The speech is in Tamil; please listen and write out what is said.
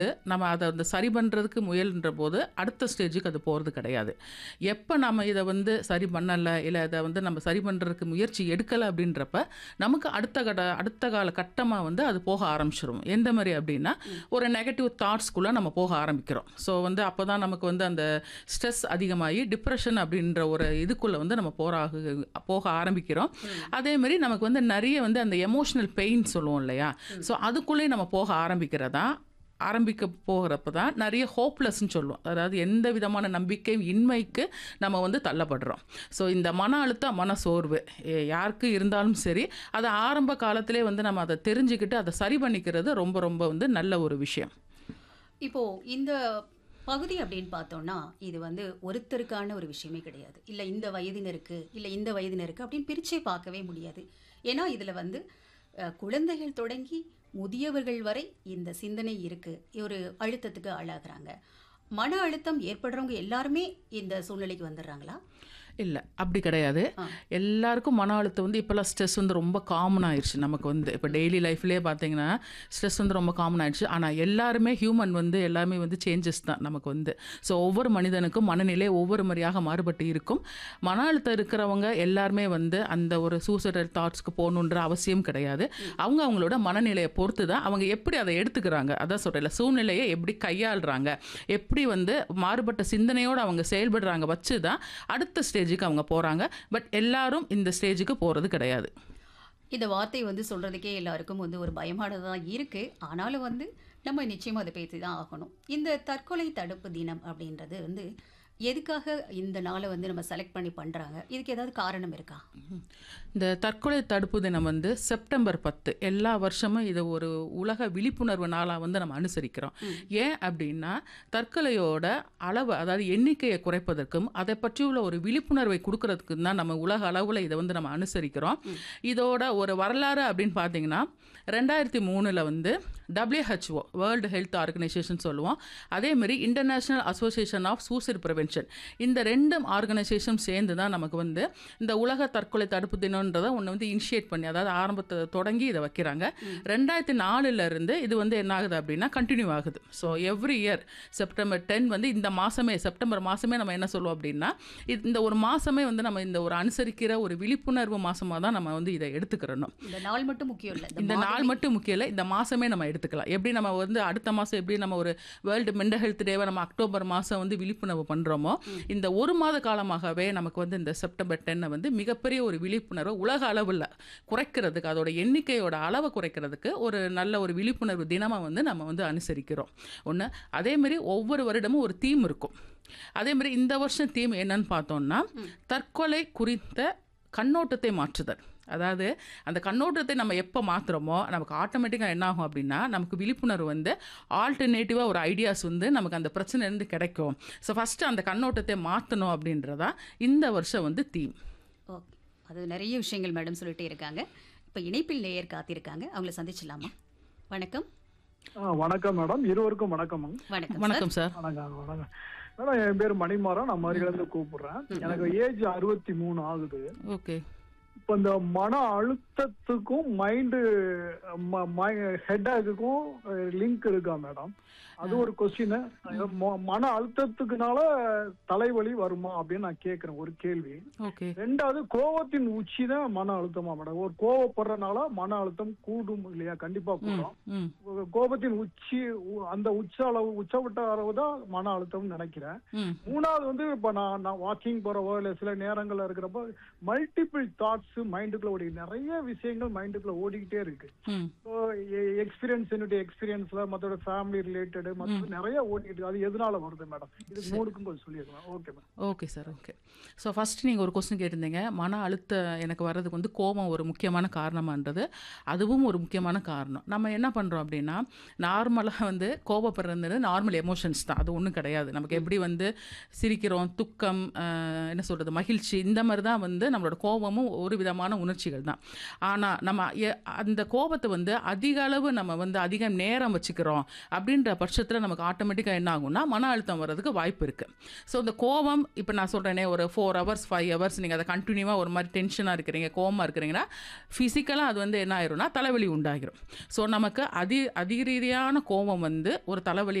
நம்ம அதை வந்து சரி பண்ணுறதுக்கு முயல்ன்ற போது அடுத்த ஸ்டேஜுக்கு அது போகிறது கிடையாது எப்போ நம்ம இதை வந்து சரி பண்ணலை இல்லை இதை வந்து நம்ம சரி பண்ணுறதுக்கு முயற்சி எடுக்கலை அப்படின்றப்ப நமக்கு அடுத்த கட அடுத்த கால கட்டமாக வந்து அது போக ஆரம்பிச்சிரும் எந்த மாதிரி அப்படின்னா ஒரு நெகட்டிவ் தாட்ஸ்குள்ளே நம்ம போக ஆரம்பிக்கிறோம் ஸோ வந்து அப்போ தான் நமக்கு வந்து அந்த ஸ்ட்ரெஸ் அதிகமாகி டிப்ரெஷன் அப்படின்ற ஒரு இதுக்குள்ளே வந்து நம்ம போராக போக ஆரம்பிக்கிறோம் அதே மாதிரி நமக்கு வந்து நிறைய வந்து அந்த எமோஷனல் பெயின் சொல்லுவோம் இல்லையா ஸோ அதுக்குள்ளேயே நம்ம போக ஆரம்பிக்கிறதா ஆரம்பிக்க போகிறப்ப தான் நிறைய ஹோப்லெஸ்ன்னு சொல்லுவோம் அதாவது எந்த விதமான நம்பிக்கை இன்மைக்கு நம்ம வந்து தள்ளப்படுறோம் ஸோ இந்த மன அழுத்தம் மன சோர்வு எ- யாருக்கு இருந்தாலும் சரி அதை ஆரம்ப காலத்திலே வந்து நம்ம அதை தெரிஞ்சுக்கிட்டு அதை சரி பண்ணிக்கிறது ரொம்ப ரொம்ப வந்து நல்ல ஒரு விஷயம் இப்போ இந்த பகுதி அப்படின்னு பார்த்தோம்னா இது வந்து ஒருத்தருக்கான ஒரு விஷயமே கிடையாது இல்லை இந்த வயதினருக்கு இல்லை இந்த வயதினருக்கு அப்படின்னு பிரிச்சே பார்க்கவே முடியாது ஏன்னா இதில் வந்து அஹ், குழந்தைகள் தொடங்கி முதியவர்கள் வரை இந்த சிந்தனை இருக்கு ஒரு அழுத்தத்துக்கு ஆளாகிறாங்க மன அழுத்தம் ஏற்படுறவங்க எல்லாருமே இந்த சூழ்நிலைக்கு வந்துடுறாங்களா இல்லை அப்படி கிடையாது ஆ. எல்லாருக்கும் மன அழுத்தம் வந்து இப்போல்லாம் ஸ்ட்ரெஸ் வந்து ரொம்ப காமன் ஆயிடுச்சு நமக்கு வந்து இப்போ டெய்லி லைஃப்லேயே பார்த்தீங்கன்னா ஸ்ட்ரெஸ் வந்து ரொம்ப காமன் ஆயிடுச்சு ஆனால் எல்லாருமே ஹியூமன் வந்து எல்லாமே வந்து சேஞ்சஸ் தான் நமக்கு வந்து ஸோ ஒவ்வொரு மனிதனுக்கும் மனநிலை ஒவ்வொரு மாதிரியாக மாறுபட்டு இருக்கும் மன அழுத்தம் இருக்கிறவங்க எல்லாருமே வந்து அந்த ஒரு சூசைடல் தாட்ஸ்க்கு போகணுன்ற அவசியம் கிடையாது அவங்க அவங்களோட மனநிலையை பொறுத்து தான் அவங்க எப்படி அதை எடுத்துக்கிறாங்க அதான் சொல்கிறேன் சூழ்நிலையை எப்படி கையாளுறாங்க எப்படி வந்து மாறுபட்ட சிந்தனையோடு அவங்க செயல்படுறாங்க வச்சு தான் அடுத்த ஸ்டேஜுக்கு அவங்க போகிறாங்க பட் எல்லாரும் இந்த ஸ்டேஜுக்கு போகிறது கிடையாது இந்த வார்த்தை வந்து சொல்றதுக்கே எல்லாருக்கும் வந்து ஒரு பயமானதா இருக்கு ஆனாலும் வந்து நம்ம நிச்சயமா அதை பேசி தான் ஆகணும் இந்த தற்கொலை தடுப்பு தினம் அப்படின்றது வந்து எதுக்காக இந்த நாளை வந்து நம்ம செலக்ட் பண்ணி பண்றாங்க இதுக்கு ஏதாவது காரணம் இருக்கா இந்த தற்கொலை தடுப்பு தினம் வந்து செப்டம்பர் பத்து எல்லா வருஷமும் இது ஒரு உலக விழிப்புணர்வு நாளாக வந்து நம்ம அனுசரிக்கிறோம் ஏன் அப்படின்னா தற்கொலையோட அளவு அதாவது எண்ணிக்கையை குறைப்பதற்கும் அதை பற்றியுள்ள ஒரு விழிப்புணர்வை கொடுக்கறதுக்கு தான் நம்ம உலக அளவில் இதை வந்து நம்ம அனுசரிக்கிறோம் இதோட ஒரு வரலாறு அப்படின்னு பார்த்தீங்கன்னா ரெண்டாயிரத்தி மூணில் வந்து WHO வேர்ல்டு ஹெல்த் ஆர்கனைசேஷன் சொல்லுவோம் அதே மாதிரி international association of suicide prevention இந்த ரெண்டு ஆர்கனைசேஷன் சேர்ந்து தான் நமக்கு வந்து இந்த உலக தற்கொலை தடுப்பு தினம்ன்றதை ஒன்று வந்து இனிஷியேட் பண்ணி அதாவது ஆரம்பத்தை தொடங்கி இதை வைக்கிறாங்க ரெண்டாயிரத்தி நாலுல இருந்து இது வந்து என்ன ஆகுது அப்படின்னா கண்டினியூ ஆகுது so every year September ten வந்து இந்த மாதமே செப்டம்பர் மாதமே நம்ம என்ன சொல்லுவோம் அப்படின்னா இது- இந்த ஒரு மாதமே வந்து நம்ம இந்த ஒரு அனுசரிக்கிற ஒரு விழிப்புணர்வு மாதமாக தான் நம்ம வந்து இதை எடுத்துக்கிறணும் இந்த நாள் மட்டும் முக்கியம் இல்லை இந்த நாள் மட்டும் முக்கியம் இல்லை இந்த மாதமே நம்ம எடுத்துக்கலாம் எப்படி நம்ம வந்து அடுத்த மாதம் எப்படி நம்ம ஒரு வேர்ல்டு மென்டல் ஹெல்த் டேவை நம்ம அக்டோபர் மாதம் வந்து விழிப்புணர்வு பண்ணுறோமோ இந்த ஒரு மாத காலமாகவே நமக்கு வந்து இந்த செப்டம்பர் டென்னை வந்து மிகப்பெரிய ஒரு விழிப்புணர்வு உலக அளவில் குறைக்கிறதுக்கு அதோட எண்ணிக்கையோட அளவை குறைக்கிறதுக்கு ஒரு நல்ல ஒரு விழிப்புணர்வு தினமாக வந்து நம்ம வந்து அனுசரிக்கிறோம் ஒன்று அதேமாரி ஒவ்வொரு வருடமும் ஒரு தீம் இருக்கும் அதே மாதிரி இந்த வருஷம் தீம் என்னன்னு பார்த்தோம்னா தற்கொலை குறித்த கண்ணோட்டத்தை மாற்றுதல் அதாவது அந்த கண்ணோட்டத்தை நம்ம எப்போ மாற்றுறோமோ நமக்கு ஆட்டோமேட்டிக்காக என்ன ஆகும் அப்படின்னா நமக்கு விழிப்புணர்வு வந்து ஆல்டர்னேட்டிவாக ஒரு ஐடியாஸ் வந்து நமக்கு அந்த பிரச்சனைலேருந்து கிடைக்கும் ஸோ ஃபஸ்ட்டு அந்த கண்ணோட்டத்தை மாற்றணும் அப்படின்றதா இந்த வருஷம் வந்து தீம் ஓகே அது நிறைய விஷயங்கள் மேடம் சொல்லிட்டே இருக்காங்க இப்போ இணைப்பில் நேயர் காத்திருக்காங்க அவங்கள சந்திச்சிடலாமா வணக்கம் ஆ, வணக்கம் மேடம் இருவருக்கும் வணக்கம் வணக்கம் சார். வணக்கம் சார் வணக்கம் வணக்கம் மேடம் என் பேர் மணிமாறன் நான் மதுரையிலேருந்து கூப்பிடுறேன் எனக்கு ஏஜ் அறுபத்தி மூணு ஆகுது ஓகே இப்போ இந்த மன அழுத்தத்துக்கும் மைண்டு ஹெட்டாக்குக்கும் லிங்க் இருக்கா மேடம் அது ஒரு கொஸ்டின் மன அழுத்தத்துக்குனால தலைவலி வருமா அப்படின்னு நான் கேட்குறேன் ஒரு கேள்வி ஓகே ரெண்டாவது கோவத்தின் உச்சி தான் மன அழுத்தமா மேடம் ஒரு கோவப்படுறதுனால மன அழுத்தம் கூடும் இல்லையா கண்டிப்பா கூடும் ம் கோபத்தின் உச்சி உ- அந்த உச்ச அளவு உச்சவிட்ட அளவு தான் மன அழுத்தம்னு நினைக்கிறேன் ம் மூணாவது வந்து இப்ப நான் நான் வாக்கிங் போறவோ இல்ல சில நேரங்கள்ல இருக்கிறப்போ மல்டிபிள் தாட்ஸ் மைண்டுக்குள்ள ஓடி நிறைய விஷயங்கள் மைண்டுக்குள்ள ஓடிக்கிட்டே இருக்கு ம் எக்ஸ்பீரியன்ஸ் என்னுடைய எக்ஸ்பீரியன்ஸ்ல மத்தோட ஃபேமிலி ரிலேட்டட் மற்ற நிறைய ஓடிக்கிட்டு இருக்கு அது எதனால வருது மேடம் இது மூணுக்கும் கொஞ்சம் சொல்லிடுறேன் okay madam okay sir okay so first நீங்கள் ஒரு கொஸ்டின் கேட்டிருந்தீங்க மன அழுத்த எனக்கு வர்றதுக்கு வந்து கோபம் ஒரு முக்கியமான காரணமான்றது அதுவும் ஒரு முக்கியமான காரணம் நம்ம என்ன பண்ணுறோம் அப்படின்னா நார்மலாக வந்து கோபப்படுறது நார்மல் எமோஷன்ஸ் தான் அது ஒன்றும் கிடையாது நமக்கு எப்படி வந்து சிரிக்கிறோம் துக்கம் ஆஹ், என்ன சொல்கிறது மகிழ்ச்சி இந்த மாதிரி தான் வந்து நம்மளோட கோபமும் ஒரு விதமான உணர்ச்சிகள் தான் ஆனால் நம்ம எ- அந்த கோபத்தை வந்து அதிக அளவு நம்ம வந்து அதிக நேரம் வச்சுக்கிறோம் அப்படின்ற பட்சத்தில் நமக்கு ஆட்டோமேட்டிக்காக என்ன ஆகும்னா மன அழுத்தம் வர்றதுக்கு வாய்ப்பு இருக்குது ஸோ இந்த கோபம் இப்போ நான் சொல்கிறேனே ஒரு ஃபோர் ஹவர்ஸ் ஃபைவ் ஹவர்ஸ் நீங்கள் அதை கண்டினியூவாக ஒரு மாதிரி டென்ஷனாக இருக்கிறீங்க கோவமாக இருக்கிறீங்கன்னா ஃபிசிக்கலாக அது வந்து என்ன ஆயிரும்னா தலைவலி உண்டாகிரும் ஸோ நமக்கு அதி அதிரீதியான கோபம் வந்து ஒரு தலைவலி